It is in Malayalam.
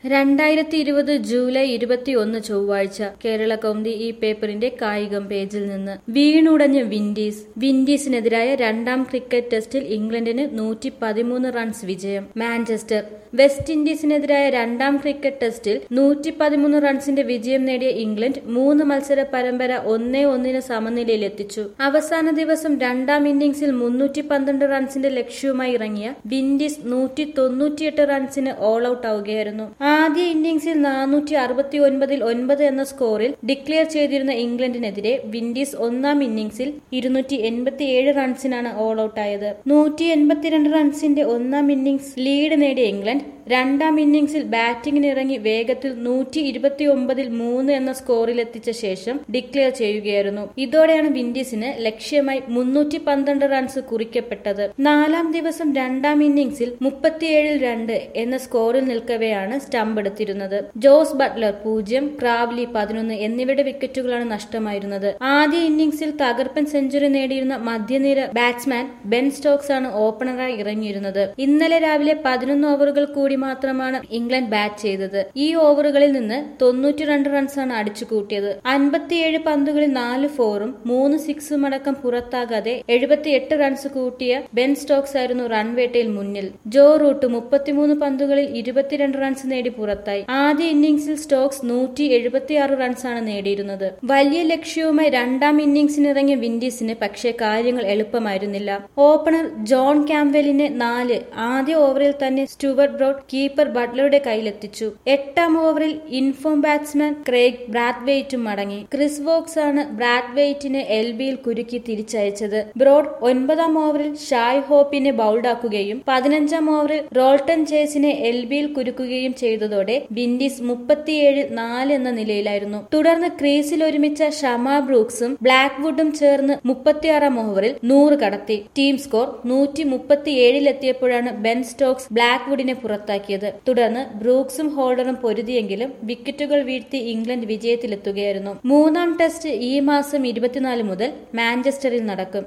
രണ്ടായിരത്തി ഇരുപത് ജൂലൈ ഇരുപത്തിയൊന്ന് ചൊവ്വാഴ്ച കേരള കൗമുദി ഈ പേപ്പറിന്റെ കായികം പേജിൽ നിന്ന് വീണുടഞ്ഞ് വിൻഡീസ് വിൻഡീസിനെതിരായ രണ്ടാം ക്രിക്കറ്റ് ടെസ്റ്റിൽ ഇംഗ്ലണ്ടിന് നൂറ്റി പതിമൂന്ന് റൺസ് വിജയം മാഞ്ചസ്റ്റർ വെസ്റ്റ് ഇൻഡീസിനെതിരായ രണ്ടാം ക്രിക്കറ്റ് ടെസ്റ്റിൽ നൂറ്റി പതിമൂന്ന് റൺസിന്റെ വിജയം നേടിയ ഇംഗ്ലണ്ട് മൂന്ന് മത്സര പരമ്പര ഒന്നേ ഒന്നിന് സമനിലയിലെത്തിച്ചു അവസാന ദിവസം രണ്ടാം ഇന്നിംഗ്സിൽ മുന്നൂറ്റി പന്ത്രണ്ട് റൺസിന്റെ ലക്ഷ്യവുമായി ഇറങ്ങിയ വിൻഡീസ് നൂറ്റി തൊണ്ണൂറ്റിയെട്ട് റൺസിന് ഓൾ ഔട്ട് ആവുകയായിരുന്നു ആദ്യ ഇന്നിംഗ്സിൽ നാനൂറ്റി അറുപത്തി ഒൻപതിൽ ഒൻപത് എന്ന സ്കോറിൽ ഡിക്ലെയർ ചെയ്തിരുന്ന ഇംഗ്ലണ്ടിനെതിരെ വിൻഡീസ് ഒന്നാം ഇന്നിംഗ്സിൽ ഇരുന്നൂറ്റി എൺപത്തിയേഴ് റൺസിനാണ് ഓൾ ഔട്ടായത് നൂറ്റി എൺപത്തിരണ്ട് റൺസിന്റെ ഒന്നാം ഇന്നിംഗ്സ് ലീഡ് നേടിയ ഇംഗ്ലണ്ട് രണ്ടാം ഇന്നിംഗ്സിൽ ബാറ്റിംഗിനിറങ്ങി വേഗത്തിൽ നൂറ്റി ഇരുപത്തി ഒമ്പതിൽ മൂന്ന് എന്ന സ്കോറിലെത്തിച്ച ശേഷം ഡിക്ലെയർ ചെയ്യുകയായിരുന്നു ഇതോടെയാണ് വിൻഡീസിന് ലക്ഷ്യമായി മുന്നൂറ്റി പന്ത്രണ്ട് റൺസ് കുറിക്കപ്പെട്ടത് നാലാം ദിവസം രണ്ടാം ഇന്നിംഗ്സിൽ മുപ്പത്തിയേഴിൽ രണ്ട് എന്ന സ്കോറിൽ നിൽക്കവെയാണ് സ്റ്റംപ് എടുത്തിരുന്നത് ജോസ് ബട്ട്ലർ പൂജ്യം ക്രാവ്ലി പതിനൊന്ന് എന്നിവരുടെ വിക്കറ്റുകളാണ് നഷ്ടമായിരുന്നത് ആദ്യ ഇന്നിംഗ്സിൽ തകർപ്പൻ സെഞ്ചുറി നേടിയിരുന്ന മധ്യനിര ബാറ്റ്സ്മാൻ ബെൻ സ്റ്റോക്സ് ആണ് ഓപ്പണറായി ഇറങ്ങിയിരുന്നത് ഇന്നലെ രാവിലെ പതിനൊന്ന് ഓവറുകൾ കൂടി മാത്രമാണ് ഇംഗ്ലണ്ട് ബാറ്റ് ചെയ്തത് ഈ ഓവറുകളിൽ നിന്ന് തൊണ്ണൂറ്റി രണ്ട് റൺസാണ് അടിച്ചു കൂട്ടിയത് അൻപത്തിയേഴ് പന്തുകളിൽ നാല് ഫോറും മൂന്ന് സിക്സും അടക്കം പുറത്താകാതെ എഴുപത്തിയെട്ട് റൺസ് കൂട്ടിയ ബെൻ സ്റ്റോക്സ് ആയിരുന്നു റൺവേട്ടയിൽ മുന്നിൽ ജോ റൂട്ട് മുപ്പത്തിമൂന്ന് പന്തുകളിൽ ഇരുപത്തിരണ്ട് റൺസ് നേടി പുറത്തായി ആദ്യ ഇന്നിംഗ്സിൽ സ്റ്റോക്സ് നൂറ്റി എഴുപത്തിയാറ് റൺസാണ് നേടിയിരുന്നത് വലിയ ലക്ഷ്യവുമായി രണ്ടാം ഇന്നിംഗ്സിനിറങ്ങിയ വിൻഡീസിന് പക്ഷേ കാര്യങ്ങൾ എളുപ്പമായിരുന്നില്ല ഓപ്പണർ ജോൺ ക്യാംവെലിനെ നാല് ആദ്യ ഓവറിൽ തന്നെ സ്റ്റുവർട്ട് ബ്രോഡ് കീപ്പർ ബട്ട്ലറുടെ കയ്യിലെത്തിച്ചു എട്ടാം ഓവറിൽ ഇൻഫോം ബാറ്റ്സ്മാൻ ക്രേഗ് ബ്രാത്ത്വെയ്റ്റും മടങ്ങി ക്രിസ് വോക്സ് ആണ് ബ്രാത്ത്വെയ്റ്റിനെ എൽ ബിയിൽ കുരുക്കി തിരിച്ചയച്ചത് ബ്രോഡ് ഒൻപതാം ഓവറിൽ ഷായ് ഹോപ്പിനെ ബൌൾഡാക്കുകയും പതിനഞ്ചാം ഓവറിൽ റോൾട്ടൺ ചേസിനെ എൽ ബിയിൽ കുരുക്കുകയും ചെയ്തതോടെ വിൻഡീസ് മുപ്പത്തിയേഴ് നാല് എന്ന നിലയിലായിരുന്നു തുടർന്ന് ക്രീസിൽ ഒരുമിച്ച ഷമാ ബ്രൂക്സും ബ്ലാക്ക്വുഡും ചേർന്ന് മുപ്പത്തിയാറാം ഓവറിൽ നൂറ് കടത്തി ടീം സ്കോർ നൂറ്റി മുപ്പത്തിയേഴിലെത്തിയപ്പോഴാണ് ബെൻ സ്റ്റോക്സ് ബ്ലാക്ക്വുഡിനെ പുറത്താക്കിയത് തുടർന്ന് ബ്രൂക്സും ഹോൾഡറും പൊരുതിയെങ്കിലും വിക്കറ്റുകൾ വീഴ്ത്തി ഇംഗ്ലണ്ട് വിജയത്തിലെത്തുകയായിരുന്നു മൂന്നാം ടെസ്റ്റ് ഈ മാസം ഇരുപത്തിനാല് മുതൽ മാഞ്ചസ്റ്ററിൽ നടക്കും